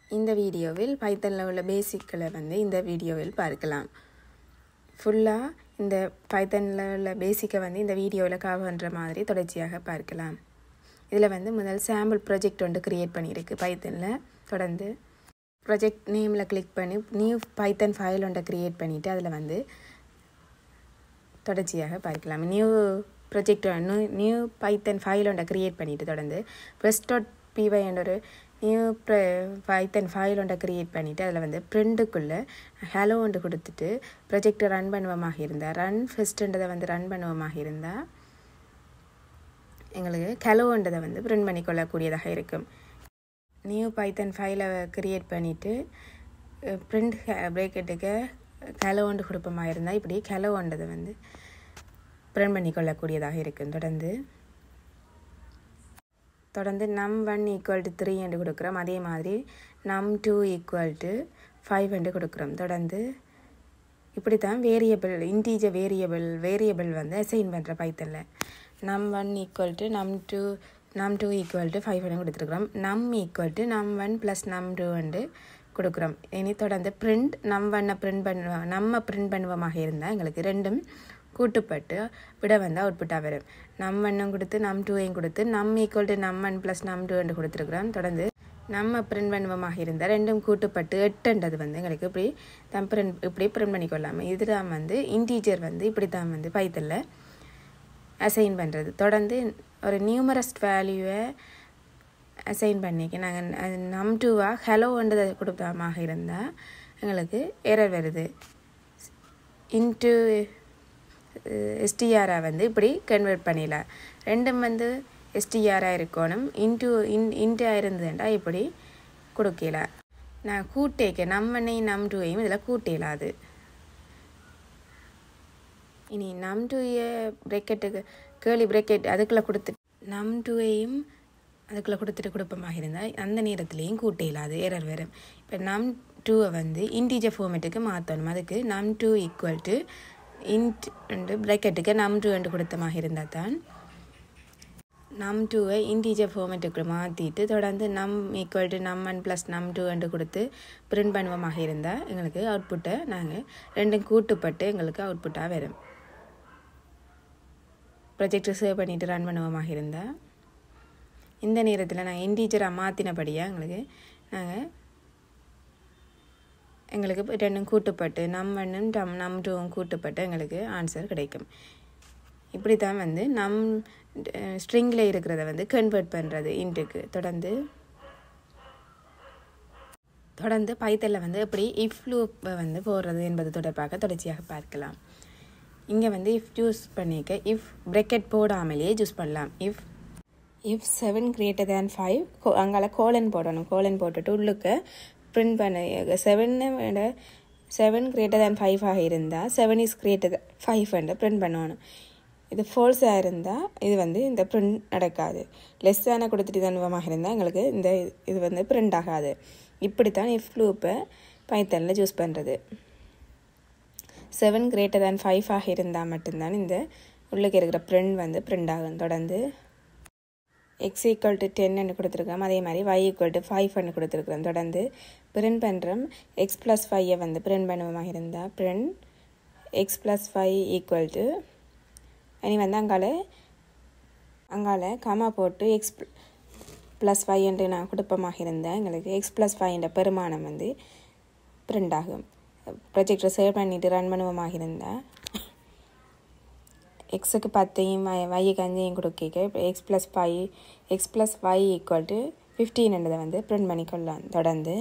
இந்த வீடியோவில் பைத்தனில் உள்ள பேசிக்களை வந்து இந்த வீடியோவில் பார்க்கலாம் ஃபுல்லாக இந்த பைத்தனில் உள்ள பேசிக்கை வந்து இந்த வீடியோவில் கவர் பண்ணுற மாதிரி தொடர்ச்சியாக பார்க்கலாம் இதில் வந்து முதல் சாம்பிள் ப்ராஜெக்ட் ஒன்று க்ரியேட் பண்ணியிருக்கு பைத்தனில் தொடர்ந்து ப்ராஜெக்ட் நேமில் கிளிக் பண்ணி நியூ பைத்தன் ஃபைல் ஒன்றை க்ரியேட் பண்ணிவிட்டு அதில் வந்து தொடர்ச்சியாக பார்க்கலாம் new project new new Python file ஒன்றை க்ரியேட் பண்ணிவிட்டு தொடர்ந்து ப்ரெஸ் டாட் பிவை என்ற ஒரு நியூ பைத்தன் ஃபைல் ஒன்றை க்ரியேட் பண்ணிவிட்டு அதில் வந்து ப்ரிண்ட்டுக்குள்ளே ஹலோ ஒன்று கொடுத்துட்டு ப்ரொஜெக்டை ரன் பண்ணுவோமாக இருந்தால் ரன் ஃபஸ்ட்டுன்றதை வந்து ரன் பண்ணுவோமாக இருந்தால் எங்களுக்கு கலோன்றதை வந்து பிரிண்ட் பண்ணிக்கொள்ளக்கூடியதாக இருக்கும் நியூ பைத்தன் ஃபைலை க்ரியேட் பண்ணிவிட்டு பிரிண்ட் பிரேக்கெட்டுக்கு கலோண்டு கொடுப்பமாக இருந்தால் இப்படி கலோன்றதை வந்து பிரிண்ட் பண்ணிக்கொள்ளக்கூடியதாக இருக்கும் தொடர்ந்து தொடர்ந்து num one equal to three என்று கொடுக்குறோம் அதே மாதிரி நம் டூ ஈக்குவல் டு ஃபைவ் என்று கொடுக்குறோம் தொடர்ந்து இப்படி தான் வேரியபிள் இன்டீஜர் வேரியபிள் வேரியபிள் வந்து அசைன் பண்ணுற பைத்தனில் num one equal to num two num two equal to five கொடுத்துருக்குறோம் num equal to num one plus num two வந்து கொடுக்குறோம் இனி தொடர்ந்து பிரிண்ட் நம் ஒன்னை பிரிண்ட் பண்ணுவோம் நம்ம பிரிண்ட் பண்ணுவோமாக இருந்தால் எங்களுக்கு ரெண்டும் கூட்டுப்பட்டு விட வந்து அவுட்புட்டாக வரும் நம் ஒன்னும் கொடுத்து நம் டூவையும் கொடுத்து num equal to num one plus num two என்று கொடுத்துருக்குறோம் தொடர்ந்து நம்ம பிரிண்ட் பண்ணுவோமாக இருந்தால் ரெண்டும் கூட்டுப்பட்டு எட்டுன்றது வந்து எங்களுக்கு இப்படி தான் பிரிண்ட் இப்படி பிரிண்ட் பண்ணிக்கொள்ளாமல் இதுதான் வந்து இன்டீஜர் வந்து இப்படி தான் வந்து பைத்தலில் அசைன் பண்ணுறது தொடர்ந்து ஒரு நியூமரஸ்ட் வேல்யூவை அசைன் பண்ணிக்க நாங்கள் நம் டூவாக ஹலோன்றதை கொடுத்தமாக இருந்தால் எங்களுக்கு எரர் வருது இன்ட்டு எஸ்டிஆராக வந்து இப்படி கன்வெர்ட் பண்ணிடலாம் ரெண்டும் வந்து எஸ்டிஆராக இருக்கணும் இன்ட்டு இன் இன்ட்டாக இருந்ததுண்டா இப்படி கொடுக்கல நான் கூட்டேக்க நம்மனையும் நம் டூவையும் இதில் கூட்டேலாது இனி நம் டூயை பிரேக்கெட்டுக்கு கேர்லி பிரேக்கெட் அதுக்குள்ளே கொடுத்து நம் டூவையும் அதுக்குள்ளே கொடுத்துட்டு கொடுப்பமாக இருந்தால் அந்த நேரத்துலேயும் கூட்ட இல்லாது எரர் வரும் இப்போ நம் டூவை வந்து இன்டீஜர் ஃபார்மேட்டுக்கு மாற்றணும் அதுக்கு num two equal to int பிரேக்கெட்டுக்கு நம் டூ என்று கொடுத்தமாக இருந்தால் தான் நம் டூவை இன்டீஜர் ஃபார்மேட்டுக்கு மாற்றிட்டு தொடர்ந்து num equal to num one plus num two என்று கொடுத்து பிரிண்ட் பண்ணுவோமாக இருந்தால் எங்களுக்கு அவுட்புட்டை நாங்கள் ரெண்டும் கூட்டுப்பட்டு எங்களுக்கு அவுட்புட்டாக வரும் ப்ரொஜெக்டை சேவ் பண்ணிவிட்டு ரன் பண்ணுவோமாக இருந்தால் இந்த நேரத்தில் நாங்கள் இன்டீஜராக மாற்றினபடியாக எங்களுக்கு நாங்கள் எங்களுக்கு ரெண்டும் கூட்டுப்பட்டு நம் ஒன்றும் டம் நம் டூவும் கூட்டுப்பட்டு எங்களுக்கு ஆன்சர் கிடைக்கும் இப்படி தான் வந்து நம் ஸ்ட்ரிங்கில் இருக்கிறத வந்து கன்வெர்ட் பண்ணுறது இன்ட்டுக்கு தொடர்ந்து தொடர்ந்து பைத்தலில் வந்து எப்படி இஃப் லூப்பை வந்து போடுறது என்பது தொடர்பாக தொடர்ச்சியாக பார்க்கலாம் இங்கே வந்து இஃப் யூஸ் பண்ணிக்க இஃப் பிரக்கெட் போடாமலேயே யூஸ் பண்ணலாம் if if seven greater than five அங்கால கோலன் போடணும் கோலன் போட்டுட்டு உள்ளுக்க பிரிண்ட் பண்ண செவனை விட செவன் கிரேட்டர் தேன் ஃபைவாக இருந்தால் செவன் இஸ் கிரேட்டர் ஃபைவ் வந்து பிரிண்ட் பண்ணணும் இது ஃபோல்ஸாக இருந்தால் இது வந்து இந்த பிரிண்ட் நடக்காது லெஸ்ஸான கொடுத்துட்டு அனுபவமாக இருந்தால் எங்களுக்கு இந்த இது வந்து பிரிண்ட் ஆகாது இப்படி தான் இஃப் லூப்பை பைத்தனில் சூஸ் பண்ணுறது செவன் கிரேட்டர் தேன் ஃபைவாக இருந்தால் மட்டும்தான் இந்த உள்ளுக்கு இருக்கிற பிரிண்ட் வந்து பிரிண்ட் ஆகும் தொடர்ந்து எக்ஸ் ஈக்குவல் டு டென்னு கொடுத்துருக்கோம் அதே மாதிரி ஒய் ஈக்குவல் டு ஃபைவ்னு கொடுத்துருக்குறோம் தொடர்ந்து பிரிண்ட் பண்ணுறோம் எக்ஸ் ப்ளஸ் ஃபைவை வந்து பிரிண்ட் பண்ணுவோமாக இருந்தால் print x plus five equal to இனி வந்து அங்கால அங்கால கமா போட்டு எக்ஸ் ப்ளஸ் ஃபைவ் என்று நான் கொடுப்பமாக இருந்தேன் எங்களுக்கு எக்ஸ் ப்ளஸ் ஃபைவ்ன்ற பெருமானம் வந்து பிரிண்ட் ஆகும் ப்ரொஜெக்டரை சேவ் பண்ணிவிட்டு ரன் பண்ணுவோமாக இருந்தால் எக்ஸுக்கு பத்தையும் வைக்கு அஞ்சையும் கொடுக்க இப்போ x plus five x plus five equal to ஃபிஃப்டீன்ன்றதை வந்து பிரிண்ட் பண்ணிக்கொள்ளலாம் தொடர்ந்து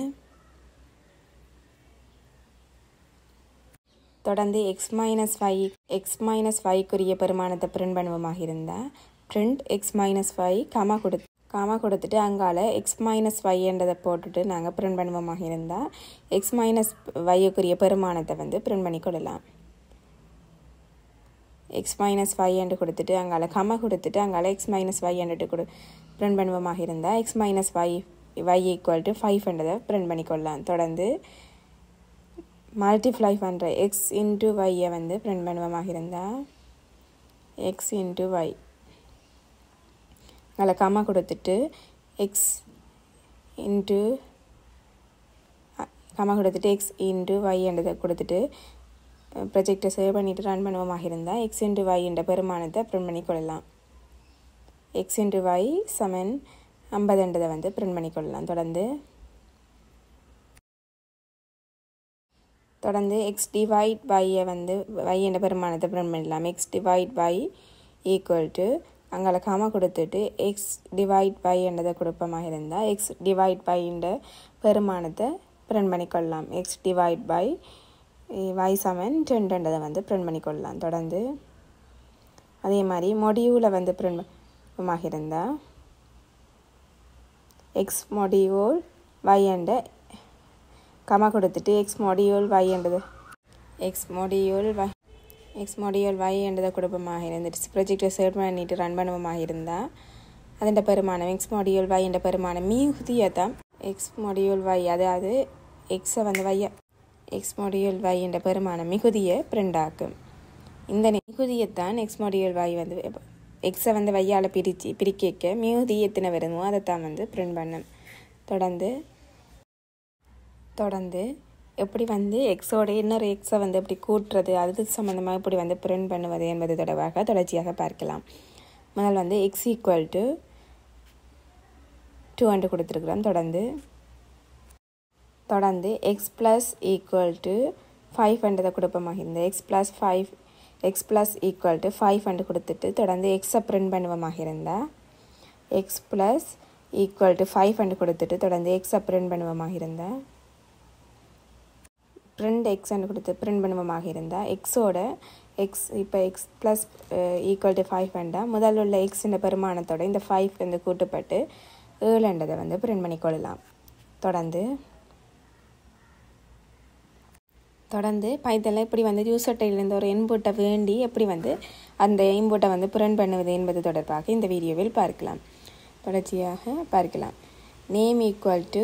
தொடர்ந்து x minus five x minus ஃபைவ்க்குரிய பெருமானத்தை பிரிண்ட் பண்ணுவோமாக இருந்தால் print x minus five comma கொடு காமா கொடுத்துட்டு அங்கால எக்ஸ் மைனஸ் ஒய்ன்றதை போட்டுட்டு நாங்கள் பிரிண்ட் பண்ணுவோமாக இருந்தால் எக்ஸ் மைனஸ் ஒய்க்குரிய பெருமானத்தை வந்து பிரிண்ட் பண்ணி கொள்ளலாம் எக்ஸ் மைனஸ் ஃபைவ் என்று கொடுத்துட்டு அங்கால கமா கொடுத்துட்டு அங்கால எக்ஸ் மைனஸ் ஒய் என்றுட்டு கொடு பிரிண்ட் பண்ணுவோமாக இருந்தால் x minus y y equal to ஃபைவ்ன்றதை பிரிண்ட் பண்ணிக்கொள்ளலாம் தொடர்ந்து மல்டிப்ளை பண்ணுற எக்ஸ் இன்ட்டு ஒய்யை வந்து பிரிண்ட் பண்ணுவோமாக இருந்தால் எக்ஸ் இன்ட்டு ஒய் அதில் கம்மா கொடுத்துட்டு எக்ஸ் இன்ட்டு கமா கொடுத்துட்டு எக்ஸ் இன்டு ஒய்ன்றதை கொடுத்துட்டு ப்ரொஜெக்டை சேவ் பண்ணிவிட்டு ரன் பண்ணுவோமாக இருந்தால் எக்ஸ் இன்டு ஒய்ன்ற பெருமானத்தை பிரிண்ட் பண்ணி கொள்ளலாம் எக்ஸ் இன்டு ஒய் சமன் ஐம்பதுன்றதை வந்து பிரிண்ட் பண்ணி கொள்ளலாம் தொடர்ந்து தொடர்ந்து எக்ஸ் டிவைட் பையை வந்து y என்ற பெருமானத்தை பிரிண்ட் பண்ணலாம் x divide by equal to அங்கே காமா கொடுத்துட்டு எக்ஸ் டிவைட் பை என்றதை கொடுப்பமாக இருந்தால் எக்ஸ் டிவைட் பைன்ற பெருமானத்தை பிரிண்ட் பண்ணிக்கொள்ளலாம் எக்ஸ் டிவைட் பை y சமன் டென்ன்றதை வந்து பிரிண்ட் பண்ணிக்கொள்ளலாம் தொடர்ந்து அதே மாதிரி மொடியூலை வந்து பிரிண்ட் இருந்தால் எக்ஸ் மொடியூல் y என்ற கமா கொடுத்துட்டு எக்ஸ் மொடியூல் y என்றது x module y x module y என்றதை கொடுப்பமாக இருந்துட்டு ப்ரொஜெக்டை சேவ் பண்ணிட்டு ரன் பண்ணுவோமாக இருந்தால் അതിൻ്റെ பெருமானம் எக்ஸ் மொடியூல் y என்ற பெருமானம் மிகுதியை தான் எக்ஸ் மொடியூல் y அதாவது எக்ஸை வந்து வைய எக்ஸ் மொடியூல் y என்ற பெருமானம் மிகுதியை பிரிண்ட் ஆக்கும் இந்த மிகுதியைத்தான் எக்ஸ் மொடியூல் y வந்து எக்ஸை வந்து வையால் பிரித்து பிரிக்க மிகுதி எத்தனை வருமோ அதைத்தான் வந்து பிரிண்ட் பண்ணும் தொடர்ந்து தொடர்ந்து எப்படி வந்து எக்ஸோட இன்னொரு எக்ஸை வந்து எப்படி கூட்டுறது அது சம்மந்தமாக எப்படி வந்து பிரிண்ட் பண்ணுவது என்பது தொடர்பாக தொடர்ச்சியாக பார்க்கலாம் முதல் வந்து x equal to two hundred கொடுத்துருக்குறோம் தொடர்ந்து தொடர்ந்து x plus equal to five ஹண்ட்ரதை கொடுப்போமாக இந்த x plus five x plus equal to five hundred கொடுத்துட்டு தொடர்ந்து எக்ஸை பிரிண்ட் பண்ணுவோமாக இருந்தால் x plus equal to five hundred கொடுத்துட்டு தொடர்ந்து எக்ஸை பிரிண்ட் பண்ணுவோமாக இருந்தால் பிரிண்ட் எக்ஸ்ன்னு கொடுத்து பிரிண்ட் பண்ணுவோமாக இருந்தால் எக்ஸோட எக்ஸ் இப்போ x plus equal to five வேண்டாம் முதல்ல உள்ள எக்ஸின் பெருமானத்தோட இந்த ஃபைவ் வந்து கூட்டுப்பட்டு ஏழுன்றதை வந்து பிரிண்ட் பண்ணிக்கொள்ளலாம் தொடர்ந்து தொடர்ந்து பைத்தனில் இப்படி வந்து யூசர் டைலேருந்து ஒரு இன்புட்டை வேண்டி எப்படி வந்து அந்த இன்புட்டை வந்து பிரிண்ட் பண்ணுவது என்பது தொடர்பாக இந்த வீடியோவில் பார்க்கலாம் தொடர்ச்சியாக பார்க்கலாம் நேம் ஈக்குவல் டு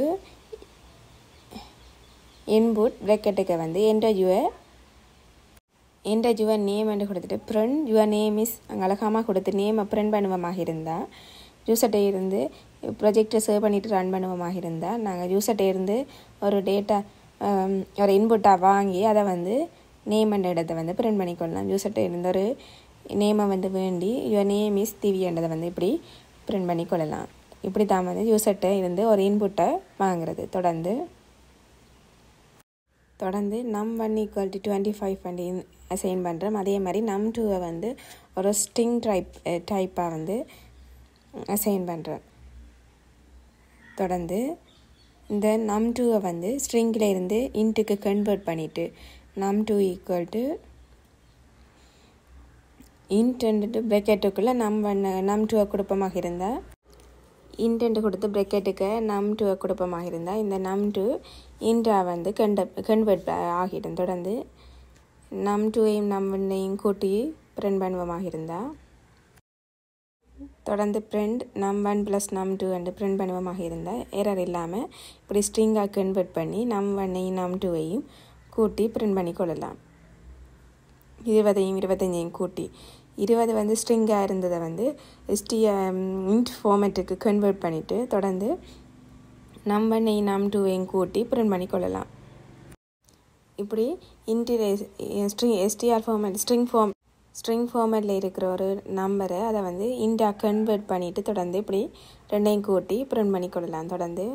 இன்புட் ப்ரெக்கெட்டுக்கு வந்து enter your enter your name என்று கொடுத்துட்டு ப்ரிண்ட் யுவர் நேம் இஸ் அங்கே அழகாமல் கொடுத்து நேமை ப்ரிண்ட் பண்ணுவோமாக இருந்தால் யூசர்ட்டே இருந்து ப்ரொஜெக்டை சேவ் பண்ணிவிட்டு ரன் பண்ணுவோமாக இருந்தால் நாங்கள் யூசர்ட்டே இருந்து ஒரு டேட்டா ஒரு இன்புட்டாக வாங்கி அதை வந்து நேம் என்ற இடத்தை வந்து பிரிண்ட் பண்ணிக்கொள்ளலாம் யூசர்ட்டே இருந்து ஒரு நேமை வந்து வேண்டி யுவர் நேம் இஸ் திவின்றதை வந்து இப்படி பிரிண்ட் பண்ணிக்கொள்ளலாம் இப்படி தான் வந்து யூசர்ட்டை இருந்து ஒரு இன்புட்டை வாங்குறது தொடர்ந்து தொடர்ந்து num one equal to twenty five வந்து அசைன் பண்ணுறோம் அதே மாதிரி நம் டூவை வந்து ஒரு ஸ்ட்ரிங் டைப் டைப்பாக வந்து அசைன் பண்ணுறேன் தொடர்ந்து இந்த நம் டூவை வந்து ஸ்ட்ரிங்கில் இருந்து இன்ட்டுக்கு கன்வெர்ட் பண்ணிவிட்டு num two equal to int ப்ரெக்கெட்டுக்குள்ளே நம் ஒன் நம் டூவை கொடுப்பமாக இருந்தால் இன்டென்ட் கொடுத்து ப்ரெக்கெட்டுக்கு நம் டூ கொடுப்பமாக இருந்தால் இந்த நம் டூ இன்ட்ரா வந்து கண்ட கன்வெர்ட் ஆகிடும் தொடர்ந்து நம் டூவையும் நம் ஒன்னையும் கூட்டி பிரிண்ட் பண்ணுவோமாக இருந்தால் தொடர்ந்து print num one plus num two என்று பிரிண்ட் பண்ணுவோமாக இருந்தால் எரர் இல்லாமல் இப்படி ஸ்ட்ரிங்காக கன்வெர்ட் பண்ணி நம் ஒன்னையும் நம் டூவையும் கூட்டி பிரிண்ட் பண்ணி கொள்ளலாம் இருபதையும் இருபத்தஞ்சையும் கூட்டி இருபது வந்து ஸ்ட்ரிங்காக இருந்ததை வந்து எஸ்டிஎ இன்ட் ஃபார்மேட்டுக்கு கன்வெர்ட் பண்ணிவிட்டு தொடர்ந்து நம் ஒன்னையும் நம் டூவையும் கூட்டி பிரிண்ட் பண்ணி கொள்ளலாம் இப்படி int string STR format string form string ஃபார்மேட்டில் இருக்கிற ஒரு நம்பரை அதை வந்து இன்டா கன்வெர்ட் பண்ணிவிட்டு தொடர்ந்து இப்படி ரெண்டையும் கூட்டி பிரிண்ட் பண்ணி கொள்ளலாம் தொடர்ந்து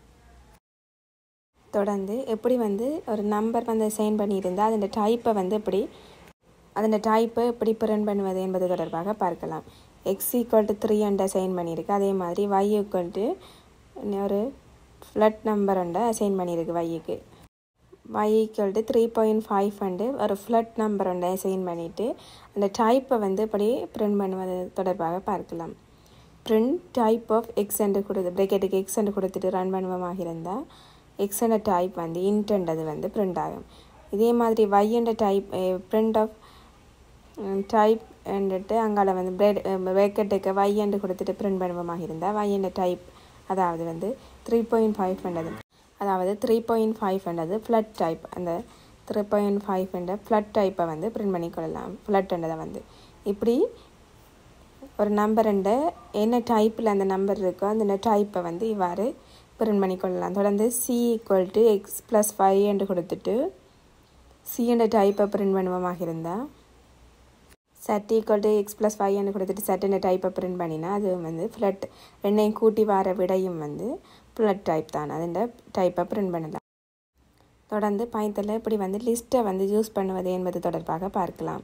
தொடர்ந்து எப்படி வந்து ஒரு நம்பர் வந்து சைன் பண்ணியிருந்தால் அதோட டைப்பை வந்து எப்படி அதோட டைப்பை எப்படி பிரிண்ட் பண்ணுவது என்பது தொடர்பாக பார்க்கலாம் x equal to three hundred assign பண்ணியிருக்கு அதே மாதிரி ஒய் ஈக்குவல் டு ஒரு ஃப்ளட் நம்பர் ஒன்றை அசைன் பண்ணியிருக்கு ஒய்க்கு y equal to three point five ஹண்டு ஒரு ஃப்ளட் நம்பர் ஒன்றை அசைன் பண்ணிவிட்டு அந்த டைப்பை வந்து இப்படி பிரிண்ட் பண்ணுவது தொடர்பாக பார்க்கலாம் பிரிண்ட் டைப் ஆஃப் எக்ஸ் என்று கொடுத்து ப்ரெக்கெட்டுக்கு எக்ஸ் என்று கொடுத்துட்டு ரன் பண்ணுவமாக இருந்தால் எக்ஸ் என்ற டைப் வந்து இன்டென்ட் வந்து பிரிண்ட் ஆகும் இதே மாதிரி ஒய் என்ற டைப் பிரிண்ட் ஆஃப் டைப் என்றிட்டு அங்கால வந்து பிரெட் ப்ரெக்கெட்டுக்கு ஒய் என்று கொடுத்துட்டு பிரிண்ட் பண்ணுவமாக இருந்தால் ஒய் என்ற டைப் அதாவது வந்து த்ரீ பாயிண்ட் ஃபைவ் ஹண்ட்ரட் அதாவது த்ரீ பாயிண்ட் ஃபைவ் ஹண்ட்ரது ஃப்ளட் டைப் அந்த three point five hundred float டைப்பை வந்து பிரிண்ட் பண்ணி கொள்ளலாம் ஃப்ளட்ன்றதை வந்து இப்படி ஒரு நம்பர் என்ன டைப்பில் அந்த நம்பர் இருக்கோ அந்த டைப்பை வந்து இவ்வாறு பிரிண்ட் பண்ணிக்கொள்ளலாம் தொடர்ந்து C equal to x plus five என்று கொடுத்துட்டு சி என்ற டைப்பை பிரிண்ட் பண்ணுவோமாக இருந்தால் சட் equal to x plus five என்று கொடுத்துட்டு சட்டுன்ற டைப்பை பிரிண்ட் பண்ணினா அது வந்து ஃப்ளட் ரெண்டையும் கூட்டி வர விடையும் வந்து ஃப்ளட் டைப் தான் அதுன்ற டைப்பை பிரிண்ட் பண்ணலாம் தொடர்ந்து பைத்தில் இப்படி வந்து லிஸ்ட்டை வந்து யூஸ் பண்ணுவது என்பது தொடர்பாக பார்க்கலாம்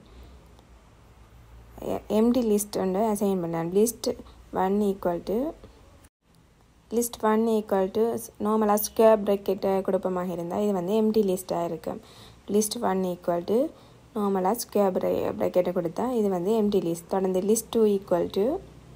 எம்டி லிஸ்ட் ஒன்று அசைன் பண்ணலாம் list one equal to list one equal to நார்மலாக ஸ்கேர் ப்ரெக்கெட்டை குடும்பமாக இருந்தால் இது வந்து எம்டி லிஸ்ட்டாக இருக்கும் லிஸ்ட் ஒன் ஈக்குவல் டு நார்மலாக ஸ்கேர் ப்ரெ ப்ரெக்கெட்டை கொடுத்தா இது வந்து எம்டி லிஸ்ட் தொடர்ந்து list two equal to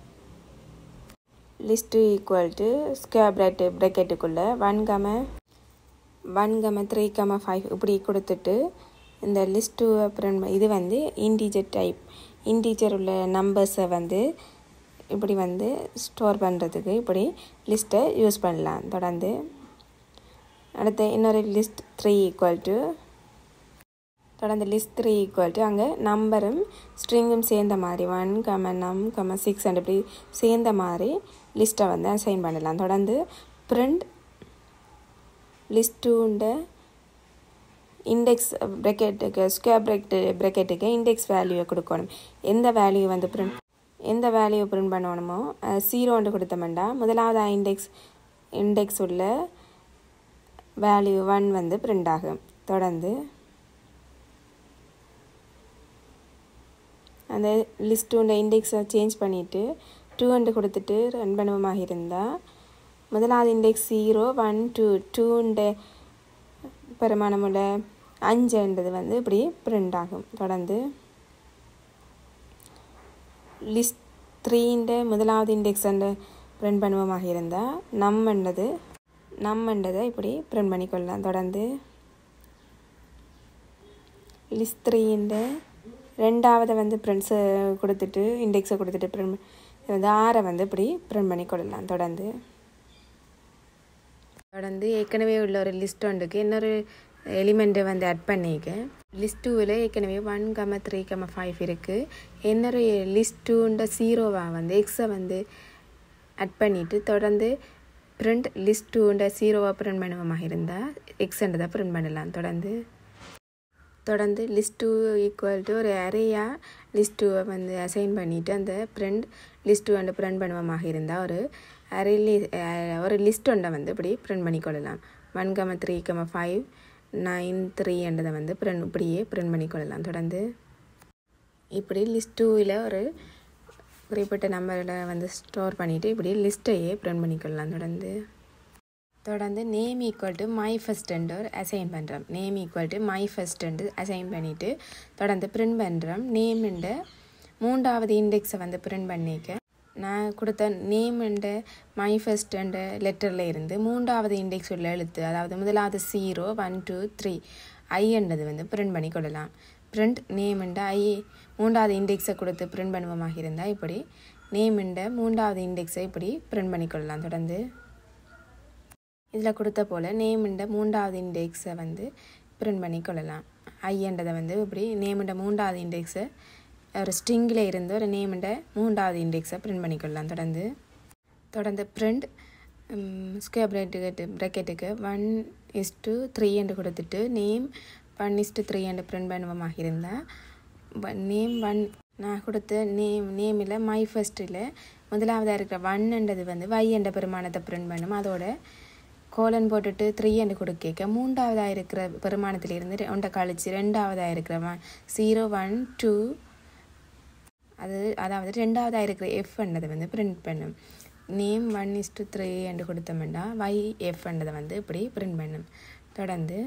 list two equal to square ப்ரெட் ப்ரெக்கெட்டுக்குள்ளே one comma one comma three comma five இப்படி கொடுத்துட்டு இந்த லிஸ்ட் டூ அப்புறம் இது வந்து இன்டீஜர் டைப் இன்டீஜர் உள்ள நம்பர்ஸை வந்து இப்படி வந்து ஸ்டோர் பண்ணுறதுக்கு இப்படி லிஸ்ட்டை யூஸ் பண்ணலாம் தொடர்ந்து அடுத்து இன்னொரு லிஸ்ட் த்ரீ ஈக்குவல் டு தொடர்ந்து லிஸ்ட் த்ரீ ஈக்குவல் டு அங்கே நம்பரும் ஸ்ட்ரிங்கும் சேர்ந்த மாதிரி ஒன் கம நம் கம சிக்ஸ் அண்ட் இப்படி சேர்ந்த மாதிரி லிஸ்ட்டை வந்து அசைன் பண்ணலாம் தொடர்ந்து பிரிண்ட் லிஸ்ட் டூண்ட இண்டெக்ஸ் ப்ரெக்கெட்டுக்கு ஸ்கொயர் ப்ரெக்கெட்டு ப்ரெக்கெட்டுக்கு இண்டெக்ஸ் வேல்யூவை கொடுக்கணும் எந்த வேல்யூ வந்து பிரிண்ட் எந்த வேல்யூ பிரிண்ட் பண்ணணுமோ ஜீரோண்டு கொடுத்தோம்டா முதலாவது இண்டெக்ஸ் இண்டெக்ஸ் உள்ள வேல்யூ ஒன் வந்து பிரிண்ட் ஆகும் தொடர்ந்து அந்த லிஸ்ட்டுண்ட இண்டெக்ஸை சேஞ்ச் பண்ணிவிட்டு டூ ஹண்டு கொடுத்துட்டு ரன் பண்ணுவமாக இருந்தால் முதலாவது இண்டெக்ஸ் ஜீரோ ஒன் டூ டூண்ட பெருமானமுள்ள அஞ்சுன்றது வந்து இப்படி பிரிண்ட் ஆகும் தொடர்ந்து லிஸ்ட் த்ரீன்ற முதலாவது இண்டெக்ஸ் அண்டு பிரிண்ட் பண்ணுவோமாக இருந்தால் நம்மன்றது நம்மன்றதை இப்படி பிரிண்ட் பண்ணிக்கொள்ளலாம் தொடர்ந்து லிஸ்ட் த்ரீன்ற ரெண்டாவது வந்து பிரிண்ட்ஸை கொடுத்துட்டு இண்டெக்ஸை கொடுத்துட்டு பிரிண்ட் வந்து ஆறை வந்து இப்படி பிரிண்ட் பண்ணிக்கொள்ளலாம் தொடர்ந்து தொடர்ந்து ஏற்கனவே உள்ள ஒரு லிஸ்ட் ஒன்றுக்கு இன்னொரு எலிமெண்ட்டை வந்து ஆட் பண்ணிக்க லிஸ்ட் டூவில் ஏற்கனவே one comma three comma five இருக்குது இன்னொரு லிஸ்ட் டூன்ற ஜீரோவாக வந்து எக்ஸை வந்து ஆட் பண்ணிவிட்டு தொடர்ந்து பிரிண்ட் லிஸ்ட் டூன்ற ஜீரோவாக பிரிண்ட் பண்ணுவோமாக இருந்தால் எக்ஸ்ன்றதை பிரிண்ட் பண்ணலாம் தொடர்ந்து தொடர்ந்து லிஸ்ட் டூ ஈக்குவல் டு ஒரு அரையாக லிஸ்ட் டூவை வந்து அசைன் பண்ணிவிட்டு அந்த பிரிண்ட் லிஸ்ட் டூ வந்து பிரிண்ட் பண்ணுவோமாக இருந்தால் ஒரு அரே லி ஒரு லிஸ்ட் ஒன்றை வந்து இப்படி பிரிண்ட் பண்ணிக்கொள்ளலாம் one comma three comma five nine த்ரீன்றதை வந்து பிரிண்ட் இப்படியே பிரிண்ட் பண்ணிக்கொள்ளலாம் தொடர்ந்து இப்படி லிஸ்ட் டூவில் ஒரு குறிப்பிட்ட நம்பரில் வந்து ஸ்டோர் பண்ணிவிட்டு இப்படி லிஸ்ட்டையே பிரிண்ட் பண்ணிக்கொள்ளலாம் தொடர்ந்து தொடர்ந்து நேம் ஈக்குவல் டு மை ஃபஸ்ட்டுன்ற ஒரு அசைன் பண்ணுறோம் நேம் ஈக்குவல் டு மை ஃபஸ்ட்டுன்று அசைன் பண்ணிவிட்டு தொடர்ந்து பிரிண்ட் பண்ணுறோம் நேம்ன்ற மூன்றாவது இண்டெக்ஸை வந்து பிரிண்ட் பண்ணிக்க நான் கொடுத்த நேம் என்ற மை ஃபர்ஸ்ட் என்ற லெட்டரில் இருந்து மூன்றாவது இண்டெக்ஸ் உள்ள எழுத்து அதாவது முதலாவது zero one two three I என்றது வந்து பிரிண்ட் பண்ணி கொள்ளலாம் பிரிண்ட் நேம் என்ற ஐ மூன்றாவது இண்டெக்ஸை கொடுத்து பிரிண்ட் பண்ணுவோமாக இருந்தால் இப்படி நேம் என்ற மூன்றாவது இண்டெக்ஸை இப்படி பிரிண்ட் பண்ணிக்கொள்ளலாம் தொடர்ந்து இதில் கொடுத்த போல் நேம் என்ற மூன்றாவது இண்டெக்ஸை வந்து பிரிண்ட் பண்ணிக்கொள்ளலாம் ஐன்றதை வந்து இப்படி நேம் என்ற மூன்றாவது இண்டெக்ஸை ஒரு ஸ்ட்ரிங்கில் இருந்து ஒரு நேம்ன்ற மூன்றாவது இண்டெக்ஸை பிரிண்ட் பண்ணிக்கொள்ளலாம் தொடர்ந்து தொடர்ந்து பிரிண்ட் ஸ்கொயர் ப்ரெக்கெட்டு ப்ரெக்கெட்டுக்கு ஒன் இஸ் டு த்ரீ என்று கொடுத்துட்டு name one is to three என்று பிரிண்ட் பண்ணுவோமாக இருந்தால் நேம் ஒன் நான் கொடுத்த நேம் நேமில் மை ஃபஸ்ட்டில் முதலாவதாக இருக்கிற ஒன்ன்றது வந்து வை என்ற பெருமானத்தை பிரிண்ட் பண்ணும் அதோட கோலன் போட்டுட்டு த்ரீ என்று கொடுக்க மூன்றாவதாக இருக்கிற பெருமானத்திலிருந்து ஒன்றை கழிச்சு ரெண்டாவதாக இருக்கிற ஒன் ஜீரோ ஒன் டூ அது அதாவது ரெண்டாவதாக இருக்கிற எஃப்ன்றதை வந்து பிரிண்ட் பண்ணும் name one is to three என்று கொடுத்தோம்னா வை எஃப்ன்றதை வந்து இப்படி பிரிண்ட் பண்ணும் தொடர்ந்து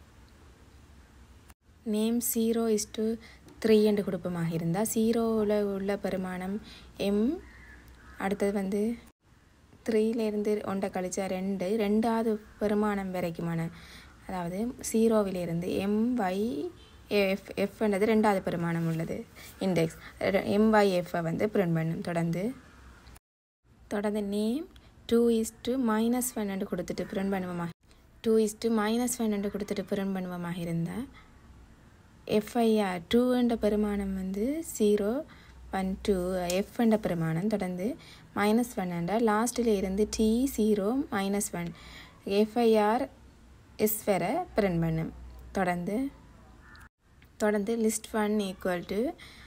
name zero is to three என்று கொடுப்பமாக இருந்தால் ஜீரோவில் உள்ள பெருமானம் எம் அடுத்தது வந்து த்ரீலேருந்து ஒன்றை கழிச்சா ரெண்டு ரெண்டாவது பெருமானம் வரைக்குமான அதாவது ஜீரோவிலிருந்து எம் வை எஃப் எஃப்ன்றது ரெண்டாவது பெருமானம் உள்ளது இண்டெக்ஸ் எம்ஒய்எஃப்பை வந்து பிரிண்ட் பண்ணும் தொடர்ந்து தொடர்ந்து name two is to minus one என்று கொடுத்துட்டு பிரிண்ட் பண்ணுவோமா two is to minus one என்று கொடுத்துட்டு பிரிண்ட் பண்ணுவோமாக இருந்தால் எஃப்ஐஆர் டூன்ற பெருமானம் வந்து ஜீரோ ஒன் டூ எஃப் என்ற பிரமாணம் தொடர்ந்து மைனஸ் ஒன் என்றால் லாஸ்ட்டில் இருந்து D zero minus one FIR S வர பிரிண்ட் பண்ணும் தொடர்ந்து தொடர்ந்து லிஸ்ட் ஒன் ஈக்குவல் டு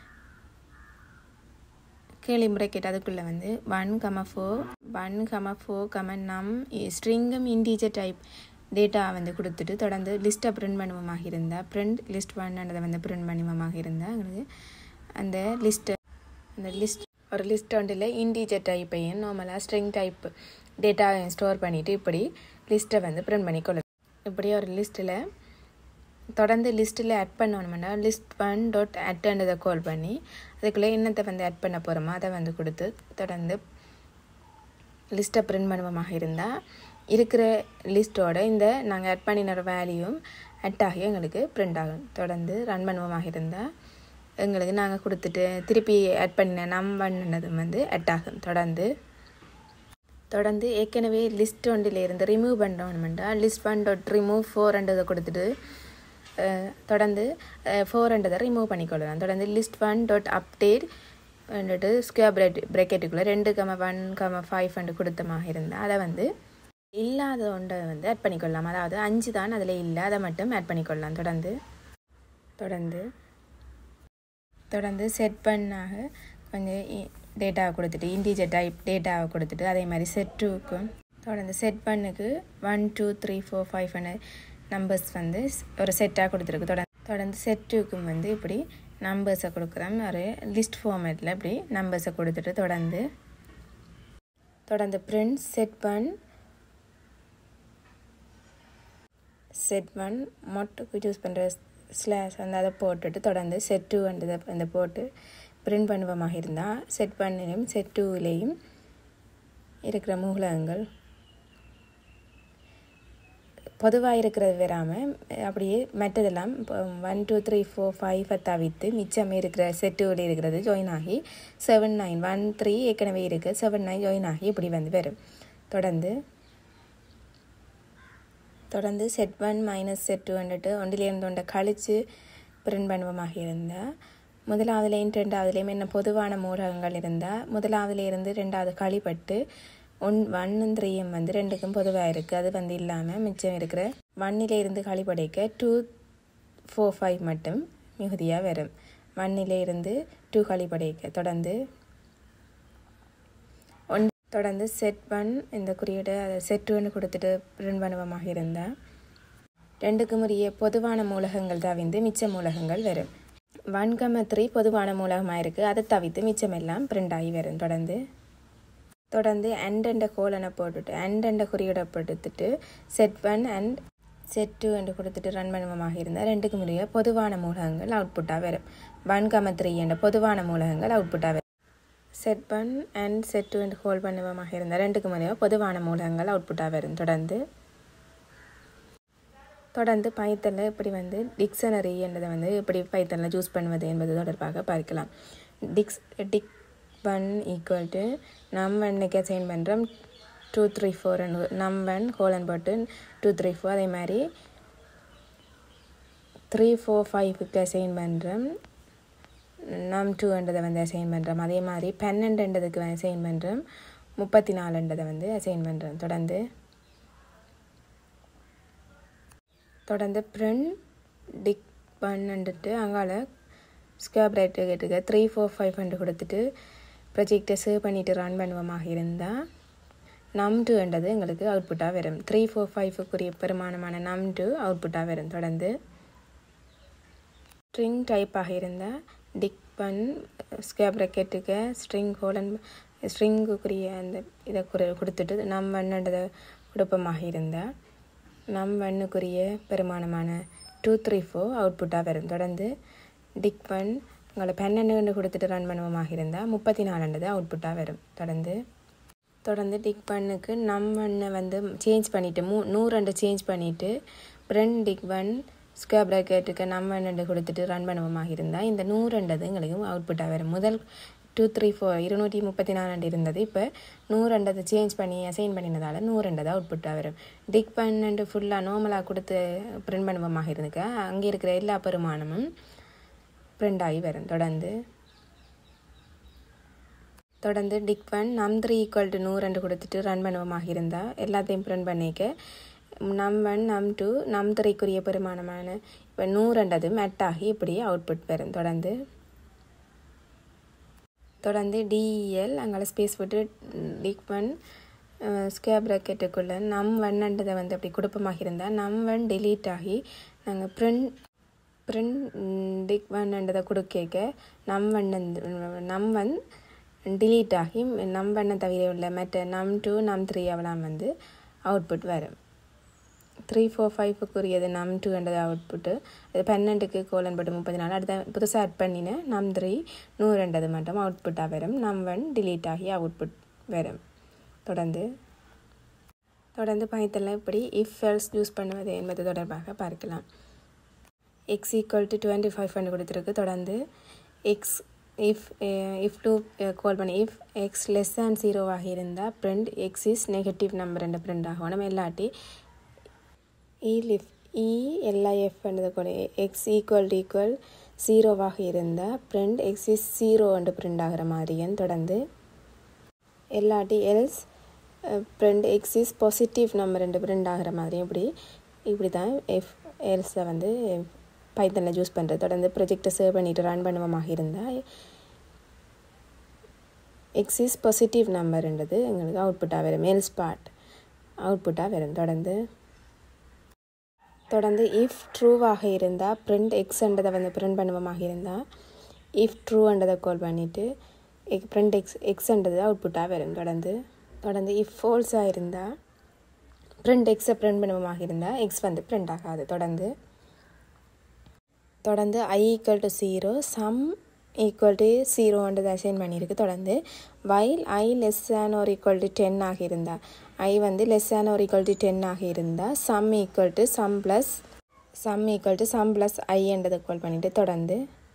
கேள்வி முறைக்கேட்டு அதுக்குள்ளே வந்து ஒன் கம ஃபோர் ஒன் கம ஃபோர் கம நம் ஸ்ட்ரிங்கும் இன்டீஜர் டைப் டேட்டா வந்து கொடுத்துட்டு தொடர்ந்து லிஸ்ட்டை பிரிண்ட் பண்ணுவமாக இருந்தால் பிரிண்ட் லிஸ்ட் ஒன்னதை வந்து பிரிண்ட் பண்ணுவமாக இருந்தால் எங்களுக்கு அந்த லிஸ்ட்டு அந்த லிஸ்ட் ஒரு லிஸ்ட் ஒன்றில் இன்டீஜர் டைப்பையும் நார்மலாக ஸ்ட்ரிங் டைப் டேட்டாவையும் ஸ்டோர் பண்ணிவிட்டு இப்படி லிஸ்ட்டை வந்து பிரிண்ட் பண்ணிக்கொள்ள இப்படி ஒரு லிஸ்ட்டில் தொடர்ந்து லிஸ்ட்டில் ஆட் பண்ணணும்னா லிஸ்ட் ஒன் டாட் அட்ன்றதை கால் பண்ணி அதுக்குள்ளே என்னத்தை வந்து ஆட் பண்ண போகிறோமோ அதை வந்து கொடுத்து தொடர்ந்து லிஸ்ட்டை பிரிண்ட் பண்ணுவமாக இருந்தால் இருக்கிற லிஸ்ட்டோட இந்த நாங்கள் ஆட் பண்ணின வேல்யூம் ஆட் ஆகி எங்களுக்கு பிரிண்ட் ஆகும் தொடர்ந்து ரன் பண்ணுவமாக இருந்தால் எங்களுக்கு நாங்கள் கொடுத்துட்டு திருப்பி ஆட் பண்ணின நம் பண்ணினதும் வந்து ஆட் ஆகும் தொடர்ந்து தொடர்ந்து ஏற்கனவே லிஸ்ட் ஒன்றில் இருந்து ரிமூவ் பண்ணோம்னா லிஸ்ட் ஒன் டாட் ரிமூவ் ஃபோர்ன்றதை கொடுத்துட்டு தொடர்ந்து ஃபோர்ன்றதை ரிமூவ் பண்ணிக்கொள்ளலாம் தொடர்ந்து லிஸ்ட் ஒன் டாட் அப்டேட் வந்துட்டு ஸ்கொயர் பிரெட் பிரேக்கெட்டுக்குள்ளே ரெண்டு கம ஒன் கம ஃபைவ் ஹண்டு கொடுத்தமாக இருந்தால் அதை வந்து இல்லாத ஒன்றை வந்து ஆட் பண்ணிக்கொள்ளலாம் அதாவது அஞ்சு தான் அதில் இல்லை அதை மட்டும் ஆட் பண்ணிக்கொள்ளலாம் தொடர்ந்து தொடர்ந்து தொடர்ந்து செட் பண்ணாக கொஞ்சம் டேட்டாவை கொடுத்துட்டு இன்டீஜர் டைப் டேட்டாவை கொடுத்துட்டு அதே மாதிரி செட் டூக்கும் தொடர்ந்து செட் பண்ணுக்கு one two three four five hundred numbers வந்து ஒரு செட்டாக கொடுத்துருக்கு தொடர்ந்து தொடர்ந்து செட் டூக்கும் வந்து இப்படி நம்பர்ஸை கொடுக்குறோம் ஒரு லிஸ்ட் ஃபார்மேட்டில் இப்படி நம்பர்ஸை கொடுத்துட்டு தொடர்ந்து தொடர்ந்து print set one set one மொட்டுக்கு சூஸ் பண்ணுற ஸ்லாஷ் வந்து அதை போட்டுட்டு தொடர்ந்து செட் டூ அந்த அந்த போட்டு பிரிண்ட் பண்ணுவமாக இருந்தால் செட் ஒன்னிலையும் செட் டூவிலையும் இருக்கிற மூலகங்கள் பொதுவாக இருக்கிறது வராமல் அப்படியே மற்றதெல்லாம் one two three four five தவிர்த்து மிச்சம் இருக்கிற செட்டுவில் இருக்கிறது ஜாயின் ஆகி செவன் நைன் ஒன் த்ரீ ஏற்கனவே இருக்குது செவன் நைன் ஜாயின் ஆகி இப்படி வந்து வரும் தொடர்ந்து தொடர்ந்து set one minus set two வந்துட்டு ஒன்றிலேருந்து ஒன்றை கழித்து பிரிண்ட் பண்ணுவமாக இருந்தால் முதலாவதுலேயும் ரெண்டாவதுலேயும் என்ன பொதுவான மூலகங்கள் இருந்தால் முதலாவதுலேருந்து ரெண்டாவது கழிப்பட்டு ஒன் ஒன்னும் த்ரீயும் வந்து ரெண்டுக்கும் பொதுவாக இருக்குது அது வந்து இல்லாமல் மிச்சம் இருக்கிற ஒன்னிலேருந்து கழிப்படைக்க டூ ஃபோர் ஃபைவ் மட்டும் மிகுதியாக வரும் ஒன்னிலேருந்து டூ கழிப்படைக்க தொடர்ந்து ஒன் தொடர்ந்து செட் ஒன் இந்த குறியீடு அதை செட் ஒன்று கொடுத்துட்டு பிரிண்ட் பண்ணுவமாக இருந்தால் ரெண்டுக்கும் உரிய பொதுவான மூலகங்கள் தவிர்த்து மிச்ச மூலகங்கள் வரும் ஒன் கம த்ரீ பொதுவான மூலகமாக இருக்குது அதை தவிர்த்து மிச்சமெல்லாம் பிரிண்ட் ஆகி வரும் தொடர்ந்து தொடர்ந்து அண்ட் என்ற கோலனை போட்டுட்டு அண்ட் என்ற குறியீடை போட்டுட்டு set one and set two என்று கொடுத்துட்டு ரன் பண்ணுவமாக இருந்தால் ரெண்டுக்கு முறைய பொதுவான மூலகங்கள் அவுட்புட்டாக வரும் ஒன் கம த்ரீ என்ற பொதுவான மூலகங்கள் அவுட்புட்டாக வரும் set one and set two என்று ஹோல் பண்ணுவமாக இருந்தால் ரெண்டுக்கு முறைய பொதுவான மூலகங்கள் அவுட்புட்டாக வரும் தொடர்ந்து தொடர்ந்து பைத்தனில் இப்படி வந்து டிக்ஷனரி என்றதை வந்து எப்படி பைத்தனில் சூஸ் பண்ணுவது என்பது தொடர்பாக பார்க்கலாம் dicts dict one equal to num ஒன்னுக்கு அசைன் பண்ணுறோம் two three four num one colon போட்டு டூ த்ரீ ஃபோர் அதே மாதிரி த்ரீ ஃபோர் ஃபைவுக்கு அசைன் பண்ணுறோம் நம் டூன்றதை வந்து அசைன் பண்ணுறோம் அதே மாதிரி பன்னெண்டுன்றதுக்கு அசைன் பண்ணுறோம் முப்பத்தி நாலுன்றதை வந்து அசைன் பண்ணுறோம் தொடர்ந்து தொடர்ந்து பிரிண்ட் டிக் பண்ணிட்டு அங்கால ஸ்கேப் ரைட்டு கேட்டுக்க த்ரீ ஃபோர் ஃபைவ் ஹண்ட்ரட் கொடுத்துட்டு ப்ரொஜெக்டை சேவ் பண்ணிவிட்டு ரன் பண்ணுவோமாக இருந்தால் நம் டூன்றது எங்களுக்கு அவுட்புட்டாக வரும் த்ரீ ஃபோர் ஃபைவுக்குரிய பெருமானமான நம் டூ அவுட்புட்டாக வரும் தொடர்ந்து ஸ்ட்ரிங் டைப்பாக இருந்தால் டிக் பன் ஸ்கேப் ப்ரக்கெட்டுக்கு ஸ்ட்ரிங் கோலன் ஸ்ட்ரிங்குக்குரிய அந்த இதை குறு கொடுத்துட்டு நம் வண்ணன்றதை கொடுப்பமாக இருந்தால் நம் வண்ணுக்குரிய பெருமானமான டூ த்ரீ ஃபோர் அவுட்புட்டாக வரும் தொடர்ந்து டிக் பன் உங்களை பன்னெண்டு கொடுத்துட்டு ரன் பண்ணுவமாக இருந்தால் முப்பத்தி நாலுன்றது அவுட்புட்டாக வரும் தொடர்ந்து தொடர்ந்து டிக் பண்ணுக்கு நம் ஒன்னை வந்து சேஞ்ச் பண்ணிவிட்டு மூ நூறு சேஞ்ச் பண்ணிவிட்டு பிரெண்ட் டிக் ஒன் ஸ்கொயர் ப்ராக்கெட்டுக்கு நம்ம ரெண்டு கொடுத்துட்டு ரன் பண்ணுவோமாக இருந்தால் இந்த நூறுன்றது எங்களுக்கு அவுட்புட்டாக வரும் முதல் டூ த்ரீ ஃபோர் இருநூற்றி முப்பத்தி நாலு இருந்தது இப்போ நூறுண்டதை சேஞ்ச் பண்ணி அசைன் பண்ணினதால் நூறுண்டது அவுட்புட்டாக வரும் டிக் பன்னெண்டு ஃபுல்லாக நார்மலாக கொடுத்து பிரிண்ட் பண்ணுவோமாக இருந்துக்க அங்கே இருக்கிற எல்லா பெருமானமும் பிரிண்ட் ஆகி வரும் தொடர்ந்து தொடர்ந்து dict one num three equal to நூறு கொடுத்துட்டு ரன் பண்ணுவோமாக இருந்தால் எல்லாத்தையும் பிரிண்ட் பண்ணிக்க நம் ஒன் நம் டூ நம் த்ரீக்குரிய பெருமானமான இப்போ நூறுன்றது மெட் ஆகி இப்படி அவுட்புட் பெறும் தொடர்ந்து தொடர்ந்து டிஇஎல் அங்கே ஸ்பேஸ் விட்டு டிக் ஒன் ஸ்கேர் ப்ராக்கெட்டுக்குள்ளே நம் ஒன்ன்றதை வந்து அப்படி குடுப்பமாக இருந்தால் நம் ஒன் delete ஆகி நாங்கள் பிரிண்ட் பிரிண்ட் டிக் ஒன்ன்றதை கொடுக்க நம் ஒன் நம் ஒன் delete ஆகி நம் ஒன்னை தவிர உள்ள மற்ற நம் டூ நம் த்ரீ அவெல்லாம் வந்து அவுட்புட் வரும் த்ரீ ஃபோர் ஃபைவுக்குரியது நம் டூன்றது அவுட்புட்டு அது பன்னெண்டுக்கு கோலன் போட்டு முப்பது நாள் அடுத்த புதுசாக ஆட் பண்ணின நம் த்ரீ நூறுன்றது மட்டும் அவுட்புட்டாக வரும் நம் ஒன் delete ஆகி அவுட்புட் வரும் தொடர்ந்து தொடர்ந்து பைத்தலில் இப்படி இஃப் எல்ஸ் யூஸ் பண்ணுவது என்பது தொடர்பாக பார்க்கலாம் x equal to twenty five பண்ணி கொடுத்துருக்கு தொடர்ந்து x if if two call பண்ணி இஃப் எக்ஸ் லெஸ் தேன் ஜீரோவாக இருந்தால் print x is negative number என்ற பிரிண்ட் ஆகணும் இல்லாட்டி இலிஃப் இ எல்ஐஎஃப் என்றது கூட எக்ஸ் ஈக்குவல் டு ஈக்குவல் ஜீரோவாக இருந்தால் பிரிண்ட் எக்ஸ் இஸ் ஜீரோ என்று பிரிண்ட் ஆகிற மாதிரியும் தொடர்ந்து இல்லாட்டி else print x is positive number ரெண்டு பிரிண்ட் ஆகிற மாதிரியும் இப்படி இப்படி தான் எஃப் எல்ஸை வந்து பைத்தனில் யூஸ் பண்ணுறது தொடர்ந்து ப்ரொஜெக்டை சேவ் பண்ணிவிட்டு ரன் பண்ணுவமாக இருந்தால் எக்ஸ் இஸ் பாசிட்டிவ் நம்பர்ன்றது எங்களுக்கு அவுட்புட்டாக வரும் எல்ஸ் பார்ட் அவுட்புட்டாக வரும் தொடர்ந்து தொடர்ந்து இஃப் ட்ரூவாக இருந்தால் பிரிண்ட் எக்ஸ்ன்றதை வந்து பிரிண்ட் பண்ணுவமாக இருந்தால் இஃப் ட்ரூன்றதை கால் பண்ணிவிட்டு எக் பிரிண்ட் எக்ஸ் எக்ஸ்ன்றது அவுட்புட்டாக வரும் தொடர்ந்து தொடர்ந்து இஃப் ஃபோல்ஸாக இருந்தால் பிரிண்ட் எக்ஸை பிரிண்ட் பண்ணுவமாக இருந்தால் எக்ஸ் வந்து பிரிண்ட் ஆகாது தொடர்ந்து தொடர்ந்து i equal to zero sum equal to ஜீரோன்றது அசைன் பண்ணியிருக்கு தொடர்ந்து வைல் ஐ லெஸ் தேன் ஒரு ஈக்குவல் டு டென் ஆக இருந்தால் ஐ வந்து லெஸ் தேன் ஒரு ஈக்குவல் டு டென் ஆக இருந்தால் sum equal to sum plus sum equal to sum plus ஐன்றதை கால் பண்ணிவிட்டு தொடர்ந்து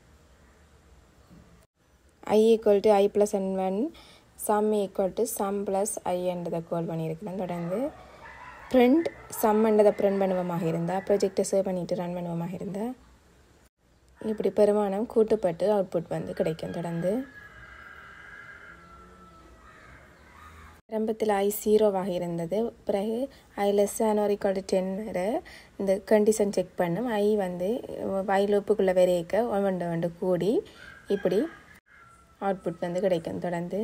i equal to i plus n one sum equal to sum plus ஐன்றதை கால் பண்ணியிருக்கிறேன் தொடர்ந்து பிரிண்ட் சம்ன்றதை பிரிண்ட் பண்ணுவமாக இருந்தால் ப்ரொஜெக்டை சேவ் பண்ணிவிட்டு ரன் பண்ணுவமாக இருந்தால் இப்படி பெருமானம் கூட்டுப்பட்டு அவுட்புட் வந்து கிடைக்கும் தொடர்ந்து ஆரம்பத்தில் ஐ ஜீரோவாக இருந்தது பிறகு ஐ லெஸ் ஆன் ஒரு ஈக்குவல் டு டென் இந்த கண்டிஷன் செக் பண்ணும் ஐ வந்து ஐ லூப்புக்குள்ளே விரைக்க ஒன்று ஒன்று கூடி இப்படி அவுட்புட் வந்து கிடைக்கும் தொடர்ந்து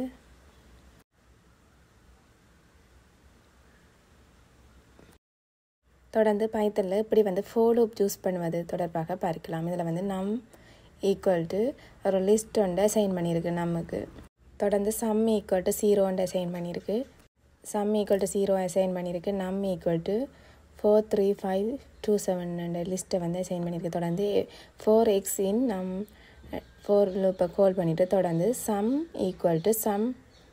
தொடர்ந்து பைத்தலில் இப்படி வந்து ஃபோலோப் சூஸ் பண்ணுவது தொடர்பாக பார்க்கலாம் இதில் வந்து நம் ஈக்குவல் டு ஒரு லிஸ்ட் ஒன்று அசைன் பண்ணியிருக்கு நமக்கு தொடர்ந்து சம் ஈக்குவல் டு ஜீரோன்னு அசைன் பண்ணியிருக்கு sum equal to zero assign பண்ணியிருக்கு num equal to four three five two seven லிஸ்ட்டை வந்து அசைன் பண்ணியிருக்கு தொடர்ந்து ஃபோர் எக்ஸ் இன் நம் ஃபோர் லூப்பை கால் பண்ணிவிட்டு தொடர்ந்து சம் ஈக்குவல் டு சம்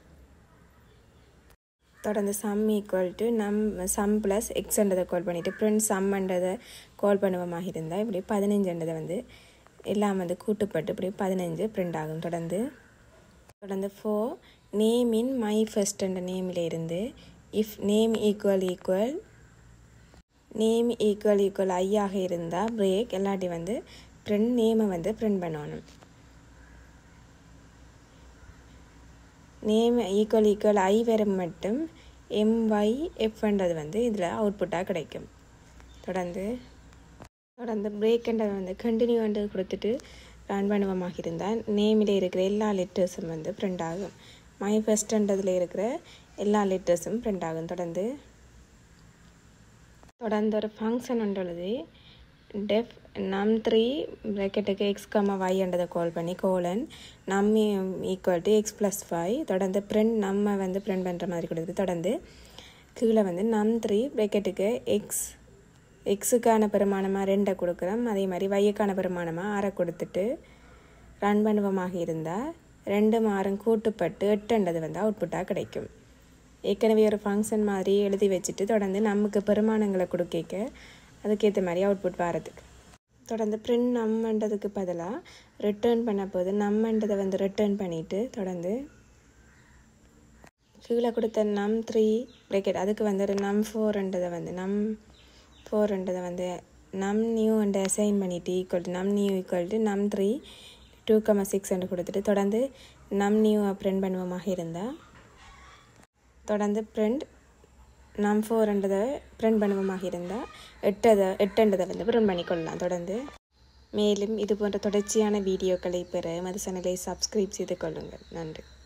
தொடர்ந்து sum equal to num sum plus எக்ஸ்ன்றதை கால் பண்ணிவிட்டு பிரிண்ட் சம்ன்றதை கால் பண்ணுவமாக இருந்தால் இப்படி பதினஞ்சுன்றதை வந்து எல்லாம் வந்து கூட்டுப்பட்டு இப்படி பதினஞ்சு பிரிண்ட் ஆகும் தொடர்ந்து தொடர்ந்து ஃபோர் நேம் இன் மை ஃபஸ்ட்ன்ற நேமில் இருந்து if name equal equal name equal equal ஐயாக இருந்தால் பிரேக் எல்லாட்டி வந்து பிரிண்ட் நேமை வந்து பிரிண்ட் பண்ணணும் நேம் ஈக்குவல் ஈக்குவல் ஐ வரும் மட்டும் எம்ஒய் எஃப்ன்றது வந்து இதில் அவுட்புட்டாக கிடைக்கும் தொடர்ந்து தொடர்ந்து பிரேக்ன்றது வந்து கண்டினியூன்றது கொடுத்துட்டு ரன் பண்ணுவமாக இருந்தால் நேமில் இருக்கிற எல்லா லெட்டர்ஸும் வந்து பிரிண்ட் ஆகும் மை ஃபஸ்ட்ன்றதில் இருக்கிற எல்லா லெட்டர்ஸும் பிரிண்ட் ஆகும் தொடர்ந்து தொடர்ந்து ஒரு ஃபங்க்ஷன் உள்ளது டெஃப் நம் த்ரீ ப்ராக்கெட்டுக்கு எக்ஸ் கம்மா வைன்றதை கால் பண்ணி colon num equal to x plus five தொடர்ந்து பிரிண்ட் நம்ம வந்து பிரிண்ட் பண்ணுற மாதிரி கொடுக்குது தொடர்ந்து கீழே வந்து நம் த்ரீ ப்ராக்கெட்டுக்கு எக்ஸ் எக்ஸுக்கான பெருமானமாக ரெண்டை கொடுக்குறோம் அதே மாதிரி வையக்கான பெருமானமாக ஆறை கொடுத்துட்டு ரன் பண்ணுவமாக இருந்தால் ரெண்டு மாறும் கூட்டுப்பட்டு எட்டுன்றது வந்து அவுட்புட்டாக கிடைக்கும் ஏற்கனவே ஒரு ஃபங்க்ஷன் மாதிரி எழுதி வச்சுட்டு தொடர்ந்து நமக்கு பெருமானங்களை கொடுக்க அதுக்கேற்ற மாதிரி அவுட்புட் வரதுக்கு தொடர்ந்து பிரிண்ட் நம்மன்றதுக்கு பதிலாக ரிட்டர்ன் பண்ண போது நம்மன்றதை வந்து ரிட்டர்ன் பண்ணிவிட்டு தொடர்ந்து கீழே கொடுத்த நம் த்ரீ ப்ராக்கெட் அதுக்கு வந்து ஒரு நம் ஃபோர்ன்றதை வந்து நம் ஃபோர்ன்றதை வந்து நம் நியூ அண்ட் அசைன் பண்ணிவிட்டு equal to num new equal to num three two comma six கொடுத்துட்டு தொடர்ந்து நம் நியூவை பிரிண்ட் பண்ணுவோமாக இருந்தால் தொடர்ந்து பிரிண்ட் நம் ஃபோர்ன்றதை பிரிண்ட் பண்ணுவோமாக இருந்தால் எட்டதை எட்டுன்றதை வந்து பிரிண்ட் பண்ணிக்கொள்ளலாம் தொடர்ந்து மேலும் இது போன்ற தொடர்ச்சியான வீடியோக்களை பெற மது சேனலை சப்ஸ்கிரைப் செய்து கொள்ளுங்கள் நன்றி